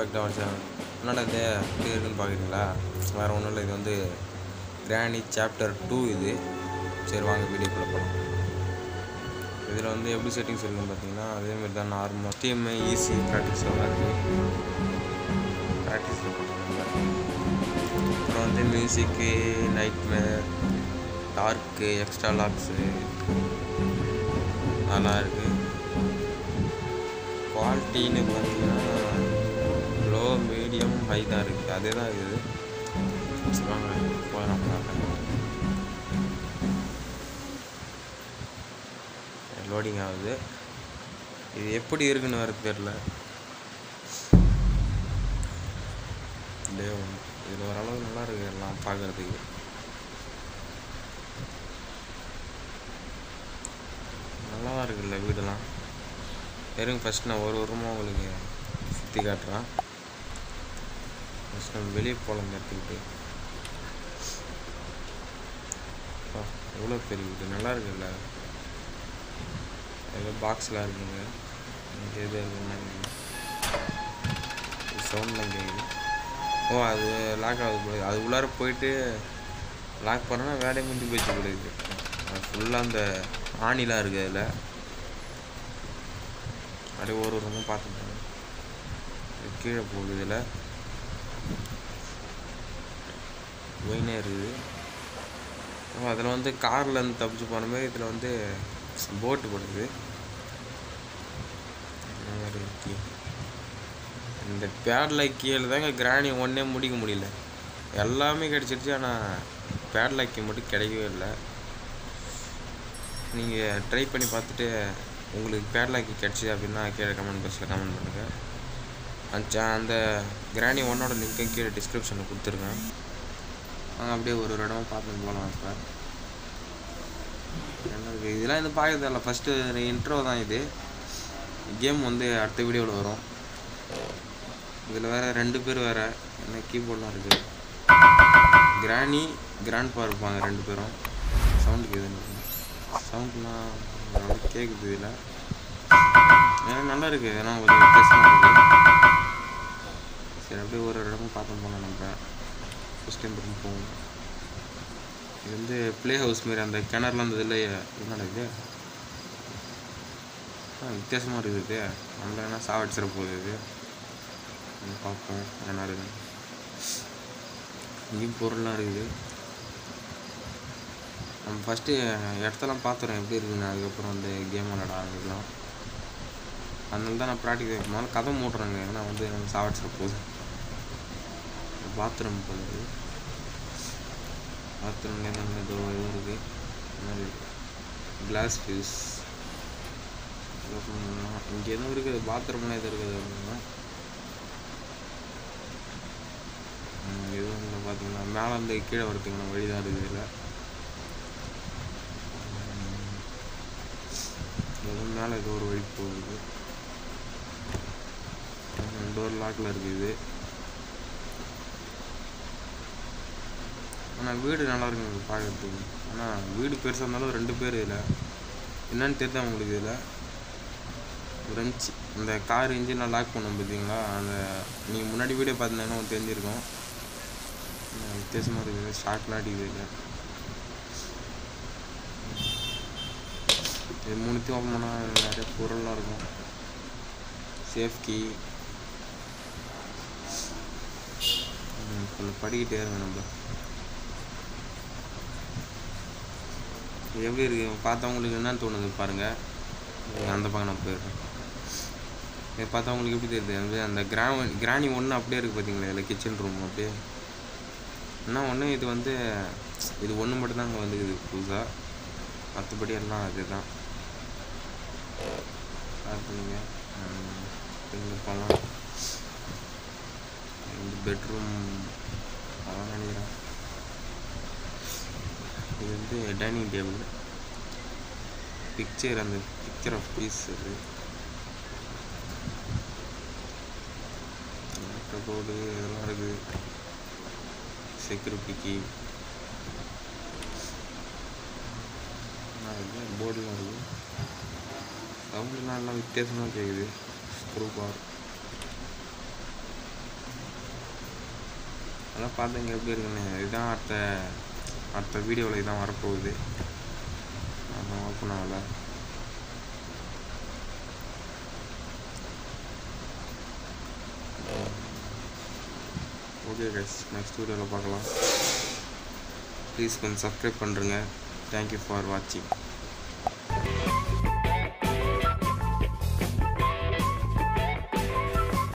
back tower channel என்னடா இது எப்படி இருக்குன்னு பார்க்குறீங்களா வேறு ஒன்றும் இல்லை இது வந்து கிராணி சாப்டர் டூ இது சரி வாங்க வீடியோக்குள்ளே போகலாம் இதில் வந்து எப்படி செட்டிங்ஸ் இருக்குன்னு பார்த்தீங்கன்னா அதேமாரி தான் நார்மல் டிஎம்ஐ ஈஸி ப்ராக்டிஸ் எல்லாம் இருக்குது ப்ராக்டிஸில் போட்டுருக்காங்க அப்புறம் வந்து மியூசிக்கு நைட்மேர் டார்க்கு எக்ஸ்ட்ரா லாக்ஸு அதெல்லாம் இருக்குது குவாலிட்டின்னு பார்த்தீங்கன்னா லோ மீடியம் ஹை தான் இருக்குது அதே தான் இது வாங்க போகிறோம் லோடிங் ஆகுது இது எப்படி இருக்குன்னு வேறு தெரில அப்படியே ஒன்று இது ஓரளவு நல்லா இருக்குது எல்லாம் பார்க்குறதுக்கு நல்லா தான் இருக்குல்ல வீடெல்லாம் இருங்க ஃபஸ்ட் நான் ஒரு ரூமாக உங்களுக்கு சுற்றி காட்டுறேன் ஃபஸ்ட் நம்ம வெளியே போகலாம் இந்த இடத்துக்கிட்டு எவ்வளோ பெரிய வீடு நல்லா இருக்குல்ல ஏதோ பாக்ஸ்லாம் இருக்குங்க இங்கே எது இருக்குன்னு சவுண்ட்லாம் கேட்குது ஓ அது லாக் ஆகுது போல அது உள்ளார போயிட்டு லாக் பண்ணால் வேலையை முடிஞ்சு போயிடுச்சு போல இது ஃபுல்லாக அந்த ஆணிலாம் இருக்குது அதில் அப்படியே ஒரு ஒரு ரூமும் பார்த்துட்டேன் கீழே போகுது இதில் ஒயினே இருக்குது ஓ அதில் வந்து காரில் இருந்து தப்பிச்சு போன மாதிரி இதில் வந்து போட்டு போடுது இந்த மாதிரி கீ இந்த பேட்லாக் கீழே தாங்க கிராணி ஒன்றே முடிக்க முடியல எல்லாமே கிடச்சிருச்சு ஆனால் பேட்லாக்கி மட்டும் கிடைக்கவே இல்லை நீங்கள் ட்ரை பண்ணி பார்த்துட்டு உங்களுக்கு பேட்லாக்கி கிடச்சி அப்படின்னா கீழே கமெண்ட் பாக்ஸில் கமெண்ட் பண்ணுங்கள் அந்த அந்த கிராணி ஒன்னோட லிங்க்கை கீழே டிஸ்கிரிப்ஷனில் கொடுத்துருக்கேன் நாங்கள் அப்படியே ஒரு ஒரு இடமா பார்த்துட்டு போகலாம் இப்போ என்ன இருக்குது இதெல்லாம் இது பார்க்க தெரியல ஃபஸ்ட்டு இன்ட்ரோ தான் இது கேம் வந்து அடுத்த வீடியோவில் வரும் இதில் வேறு ரெண்டு பேர் வேறு என்ன கீபோர்ட்லாம் இருக்குது கிராணி கிராண்ட் பா இருப்பாங்க ரெண்டு பேரும் சவுண்டு கேட்குது சவுண்ட்லாம் கேட்குது இதில் ஏன்னா நல்லா இருக்குது ஏன்னா கொஞ்சம் வித்தியாசமாக இருக்குது சரி அப்படியே ஒரு இடமும் பார்த்து போனோம் நம்ம ஃபஸ்ட் டைம் பக்கம் போவோம் இது வந்து ப்ளே ஹவுஸ் மாரி அந்த கிணறுலாம் அந்த இதில் என்னடா இது வித்தியாசமாக இருக்குது இது நம்மள என்ன சாவடிச்சிட போகுது இது பார்ப்போம் என்ன இருக்குது இங்கேயும் பொருள்லாம் இருக்குது நம்ம ஃபஸ்ட்டு இடத்தெல்லாம் பார்த்துறோம் எப்படி இருக்குன்னு அதுக்கப்புறம் அந்த கேம் விளாட ஆரம்பிக்கலாம் அதனால தான் நான் ப்ராக்டிஸ் முதல்ல கதை மூட்டுறாங்க ஏன்னா வந்து நம்ம சாவடிச்சிட போகுது பாத்ரூம் போகுது பாத்ரூம்லேயே நம்ம ஏதோ இதுவும் இருக்குது இந்த மாதிரி கிளாஸ் ஃபியூஸ் இங்கே எதுவும் இருக்குது பாத்ரூம்லாம் எதுவும் இருக்குது அப்படின்னா எதுவும் இல்லை பார்த்தீங்கன்னா மேலே வந்து கீழே வரதுக்கான வழி தான் இருக்குது இதில் எதுவும் மேலே ஏதோ ஒரு வழி போகுது டோர் லாக்கில் இருக்குது ஆனால் வீடு நல்லா இருக்குங்க பார்க்கறதுக்கு ஆனால் வீடு பெருசாக இருந்தாலும் ரெண்டு பேர் இதில் என்னன்னு தெரியுதா உங்களுக்கு இதில் ரெஞ்ச் இந்த கார் இன்ஜினில் லாக் பண்ணோம் பார்த்தீங்களா அந்த நீங்கள் முன்னாடி வீடியோ பார்த்தீங்கன்னா உங்களுக்கு தெரிஞ்சிருக்கும் வித்தியாசமாக இருக்குது ஷார்ட்லாம் அடிக்குது இல்லை இது மூணுத்தையும் ஓப்பன் பண்ணால் நிறைய பொருள்லாம் இருக்கும் சேஃப் கீ கொஞ்சம் படிக்கிட்டே இருங்க நம்ம எப்படி இருக்கு பார்த்தவங்களுக்கு என்னன்னு தோணுது பாருங்கள் அந்த பக்கம் நான் போயிடுறேன் இதை பார்த்தா உங்களுக்கு எப்படி தெரியுது வந்து அந்த கிராம கிராணி ஒன்று அப்படியே இருக்குது பார்த்தீங்களா இதில் கிச்சன் ரூம் அப்படியே என்ன ஒன்று இது வந்து இது ஒன்று மட்டும்தான் அங்கே வந்துக்குது புதுசாக மற்றபடி எல்லாம் அதுதான் பார்த்துங்க இங்கே போகலாம் இந்த பெட்ரூம் அதான் நினைக்கிறேன் இது வந்து டைனிங் டேபிள் பிக்சர் அந்த பிக்சர் ஆஃப் பீஸ் இது போர்டு இதெல்லாம் இருக்குது செக்யூரிட்டிக்கு இருக்குது போர்டுலாம் இருக்குது சவுண்டுலாம் எல்லாம் வித்தியாசமாக கேட்குது ஸ்க்ரூ பார் அதான் பார்த்துங்க எப்படி இருக்குன்னு இதுதான் அடுத்த அடுத்த வீடியோவில் இதான் வரப்போகுது அதான் ஓப்பன் ஆகலை ஓகே கைஸ் நெக்ஸ்ட் வீடியோவில் பார்க்கலாம் ப்ளீஸ் கொஞ்சம் சப்ஸ்கிரைப் பண்ணுறேங்க தேங்க்யூ ஃபார் வாட்சிங்